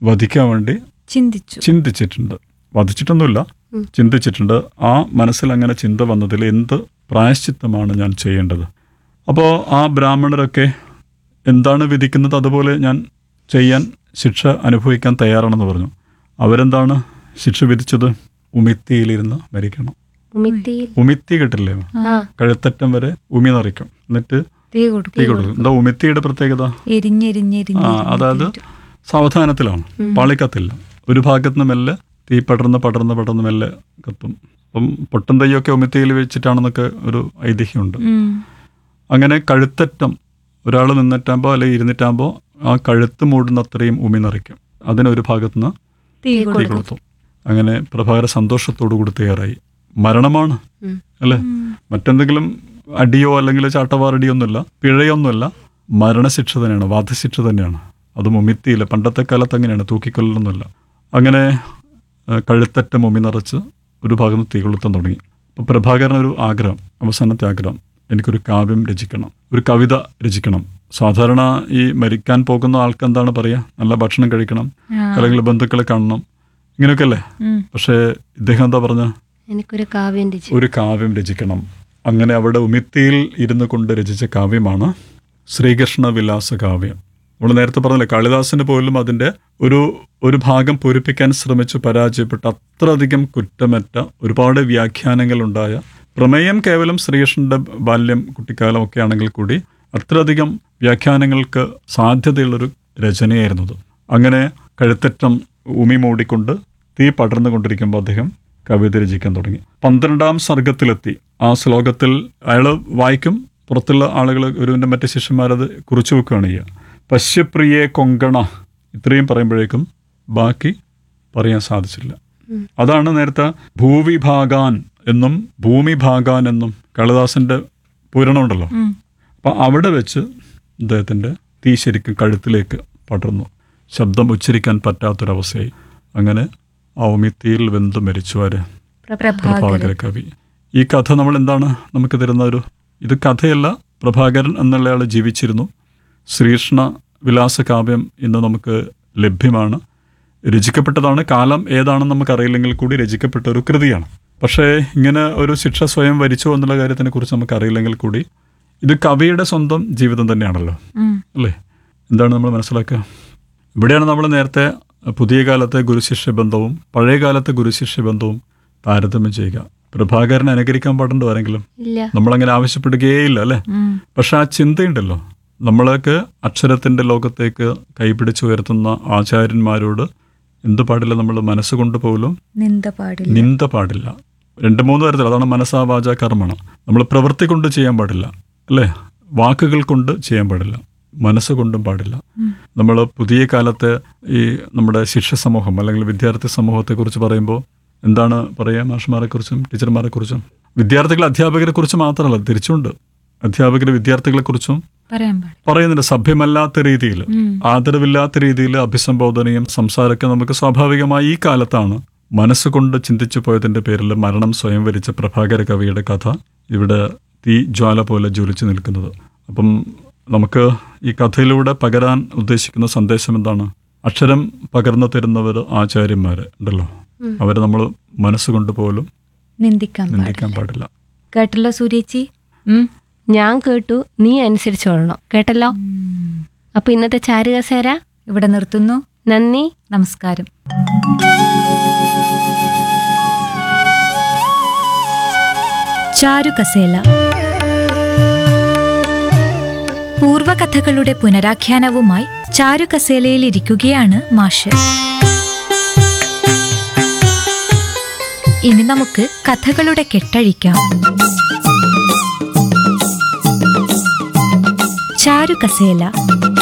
വധിക്കാൻ വേണ്ടി ചിന്തിച്ചു ചിന്തിച്ചിട്ടുണ്ട് വധിച്ചിട്ടൊന്നുമില്ല ഉം. ചിന്തിച്ചിട്ടുണ്ട് ആ മനസ്സിൽ അങ്ങനെ ചിന്ത വന്നതിൽ എന്ത് പ്രായശ്ചിത്തമാണ് ഞാൻ ചെയ്യേണ്ടത് അപ്പോൾ ആ ബ്രാഹ്മണരൊക്കെ എന്താണ് വിധിക്കുന്നത് അതുപോലെ ഞാൻ ചെയ്യാൻ ശിക്ഷ അനുഭവിക്കാൻ തയ്യാറാണെന്ന് പറഞ്ഞു അവരെന്താണ് ശിക്ഷ വിധിച്ചത് ഉമിത്തിയിലിരുന്ന് മരിക്കണം ഉമിത്തിയിൽ ഉമിത്തി കിട്ടില്ലേ ആ കഴുത്തറ്റം വരെ ഉമി നിറയ്ക്കും എന്നിട്ട് തീ തീ കൊടുക്കും കൊടുക്കും എന്താ ഉമിത്തിയുടെ പ്രത്യേകത എരിഞ്ഞെരിഞ്ഞെരിഞ്ഞ് ആ അതായത് സാവധാനത്തിലാണ് പാളിക്കത്തില്ല ഒരു ഭാഗത്ത് നിന്ന് മെല്ലെ തീ പടർന്ന് പടർന്ന് പടർന്ന് മെല്ലെ കത്തും അപ്പം പൊട്ടും തയ്യൊക്കെ ഉമിത്തിയിൽ വെച്ചിട്ടാണെന്നൊക്കെ ഒരു ഐതിഹ്യമുണ്ട് അങ്ങനെ കഴുത്തറ്റം ഒരാൾ നിന്നിട്ടാകുമ്പോൾ അല്ലെങ്കിൽ ഇരുന്നിട്ടാകുമ്പോൾ ആ കഴുത്ത് മൂടുന്ന അത്രയും ഉമി നിറയ്ക്കും അതിനൊരു ഭാഗത്ത് നിന്ന് തീ തീ കൊടുക്കും കൊളുത്തും അങ്ങനെ പ്രഭാകര സന്തോഷത്തോടു കൂടി തയ്യാറായി മരണമാണ് ഉം. അല്ലേ മറ്റെന്തെങ്കിലും അടിയോ അല്ലെങ്കിൽ ചാട്ടവാറടിയോ ഒന്നുമില്ല പിഴയൊന്നുമല്ല മരണശിക്ഷ തന്നെയാണ് വധശിക്ഷ തന്നെയാണ് അത് മുമിത്തിയില്ല പണ്ടത്തെ കാലത്ത് അങ്ങനെയാണ് തൂക്കിക്കൊല്ലൊന്നുമില്ല അങ്ങനെ ആ, കഴുത്തറ്റ മുമി നിറച്ച് ഒരു ഭാഗം തീ കൊളുത്താൻ തുടങ്ങി അപ്പോൾ പ്രഭാകരൻ ഒരു ആഗ്രഹം അവസാനത്തെ ആഗ്രഹം എനിക്കൊരു കാവ്യം രചിക്കണം ഒരു കവിത രചിക്കണം സാധാരണ ഈ മരിക്കാൻ പോകുന്ന ആൾക്ക് എന്താണ് പറയുക നല്ല ഭക്ഷണം കഴിക്കണം ആ. അല്ലെങ്കിൽ ബന്ധുക്കളെ കാണണം ഇങ്ങനെയൊക്കെ അല്ലേ ഉം. പക്ഷേ ഇദ്ദേഹം എന്താ പറഞ്ഞ എനിക്കൊരു കാവ്യം രചിച്ചു ഒരു കാവ്യം രചിക്കണം അങ്ങനെ അവിടെ ഉമിത്തിയിൽ ഇരുന്നു കൊണ്ട് രചിച്ച കാവ്യമാണ് ശ്രീകൃഷ്ണ വിലാസ കാവ്യം നമ്മൾ നേരത്തെ പറഞ്ഞില്ലേ കാളിദാസന് പോലും അതിൻ്റെ ഒരു ഒരു ഭാഗം പൂരിപ്പിക്കാൻ ശ്രമിച്ചു പരാജയപ്പെട്ട അത്രയധികം കുറ്റമറ്റ ഒരുപാട് വ്യാഖ്യാനങ്ങളുണ്ടായ പ്രമേയം കേവലം ശ്രീകൃഷ്ണന്റെ ബാല്യം കുട്ടിക്കാലം ഒക്കെ ആണെങ്കിൽ കൂടി അത്രയധികം വ്യാഖ്യാനങ്ങൾക്ക് സാധ്യതയുള്ളൊരു രചനയായിരുന്നത് അങ്ങനെ കഴുത്തറ്റം ഉമി മൂടിക്കൊണ്ട് തീ പടർന്നുകൊണ്ടിരിക്കുമ്പോൾ അദ്ദേഹം കവിത രചിക്കാൻ തുടങ്ങി പന്ത്രണ്ടാം സർഗത്തിലെത്തി ആ ശ്ലോകത്തിൽ അയാൾ വായിക്കും പുറത്തുള്ള ആളുകൾ ഗുരുവിൻ്റെ മറ്റ് ശിഷ്യന്മാരത് കുറിച്ചു വെക്കുകയാണ് ചെയ്യുക പശ്യപ്രിയെ കൊങ്കണ ഇത്രയും പറയുമ്പോഴേക്കും ബാക്കി പറയാൻ സാധിച്ചില്ല അതാണ് നേരത്തെ ഭൂവിഭാഗാൻ എന്നും ഭൂമിഭാഗാൻ എന്നും കാളിദാസന്റെ പൂരണമുണ്ടല്ലോ ഉം. അപ്പം അവിടെ വെച്ച് അദ്ദേഹത്തിൻ്റെ തീ ശരിക്കും കഴുത്തിലേക്ക് പടർന്നു ശബ്ദം ഉച്ചരിക്കാൻ പറ്റാത്തൊരവസ്ഥയായി അങ്ങനെ ആ ഉമിത്തിയിൽ വെന്ത് മരിച്ചു ആര് പ്രഭാകര കവി ഈ കഥ നമ്മൾ എന്താണ് നമുക്ക് തരുന്ന ഒരു ഇത് കഥയല്ല പ്രഭാകരൻ എന്നുള്ളയാൾ ജീവിച്ചിരുന്നു ശ്രീകൃഷ്ണ വിലാസ കാവ്യം ഇന്ന് നമുക്ക് ലഭ്യമാണ് രചിക്കപ്പെട്ടതാണ് കാലം ഏതാണെന്ന് നമുക്കറിയില്ലെങ്കിൽ കൂടി രചിക്കപ്പെട്ട ഒരു കൃതിയാണ് പക്ഷേ ഇങ്ങനെ ഒരു ശിക്ഷ സ്വയം വരിച്ചോ എന്നുള്ള കാര്യത്തിനെ കുറിച്ച് നമുക്കറിയില്ലെങ്കിൽ കൂടി ഇത് കവിയുടെ സ്വന്തം ജീവിതം തന്നെയാണല്ലോ ഉം. അല്ലേ എന്താണ് നമ്മൾ മനസ്സിലാക്കുക ഇവിടെയാണ് നമ്മൾ നേരത്തെ പുതിയ കാലത്തെ ഗുരുശിഷ്യ ബന്ധവും പഴയ കാലത്തെ ഗുരുശിഷ്യ ബന്ധവും താരതമ്യം ചെയ്യുക പ്രഭാകരനെ അനുകരിക്കാൻ പാടുണ്ടോ ആരെങ്കിലും ഇല്ല നമ്മളങ്ങനെ ആവശ്യപ്പെടുകയേയില്ല അല്ലേ ഉം. പക്ഷെ ആ ചിന്തയുണ്ടല്ലോ നമ്മൾക്ക് അക്ഷരത്തിൻ്റെ ലോകത്തേക്ക് കൈപിടിച്ചുയർത്തുന്ന ആചാര്യന്മാരോട് എന്ത് പാടില്ല നമ്മൾ മനസ്സുകൊണ്ട് പോലും നിന്ദ പാടില്ല നിന്ദ പാടില്ല രണ്ട് മൂന്ന് തരത്തിൽ അതാണ് മനസ്സാ വാച കർമ്മണം നമ്മൾ പ്രവൃത്തി കൊണ്ട് ചെയ്യാൻ പാടില്ല അല്ലേ വാക്കുകൾ കൊണ്ട് ചെയ്യാൻ പാടില്ല മനസ്സുകൊണ്ടും പാടില്ല നമ്മൾ പുതിയ കാലത്തെ ഈ നമ്മുടെ ശിഷ്യ സമൂഹം അല്ലെങ്കിൽ വിദ്യാർത്ഥി സമൂഹത്തെക്കുറിച്ച് പറയുമ്പോൾ എന്താണ് പറയുക മാഷന്മാരെ കുറിച്ചും ടീച്ചർമാരെ കുറിച്ചും വിദ്യാർത്ഥികൾ അധ്യാപകരെ കുറിച്ച് മാത്രമല്ല തിരിച്ചുണ്ട് അധ്യാപകർ വിദ്യാർത്ഥികളെ കുറിച്ചും പറയാൻ പാടില്ല പറയുന്നുണ്ട് സഭ്യമല്ലാത്ത രീതിയിൽ ഉം. ആദരവില്ലാത്ത രീതിയിൽ അഭിസംബോധനയും സംസാരമൊക്കെ നമുക്ക് സ്വാഭാവികമായി ഈ കാലത്താണ് മനസ്സുകൊണ്ട് ചിന്തിച്ചു പോയതിന്റെ പേരിൽ മരണം സ്വയം വരിച്ച പ്രഭാകര കവിയുടെ കഥ ഇവിടെ തീ ജ്വാല പോലെ ജ്വലിച്ചു നിൽക്കുന്നത് അപ്പം നമുക്ക് ഈ കഥയിലൂടെ പകരാൻ ഉദ്ദേശിക്കുന്ന സന്ദേശം എന്താണ് അക്ഷരം പകർന്നു തരുന്നവർ ആചാര്യന്മാര് ഉണ്ടല്ലോ അവരെ നമ്മൾ മനസ്സുകൊണ്ട് പോലും നിന്ദിക്കാൻ പാടില്ല നിന്ദിക്കാൻ പാടില്ല കേട്ടല്ലോ സൂര്യേച്ചി ഉം. ഞാൻ കേട്ടു നീ അനുസരിച്ചോളണം കേട്ടല്ലോ അപ്പൊ ഇന്നത്തെ ചാരുകസേര ഇവിടെ നിർത്തുന്നു നന്ദി നമസ്കാരം ചാരുകസേല പൂർവകഥകളുടെ പുനരാഖ്യാനവുമായി ചാരുകസേലയിൽ ഇരിക്കുകയാണ് മാഷ് ഇനി നമുക്ക് കഥകളുടെ കെട്ടഴിക്കാം ചാരുകസേല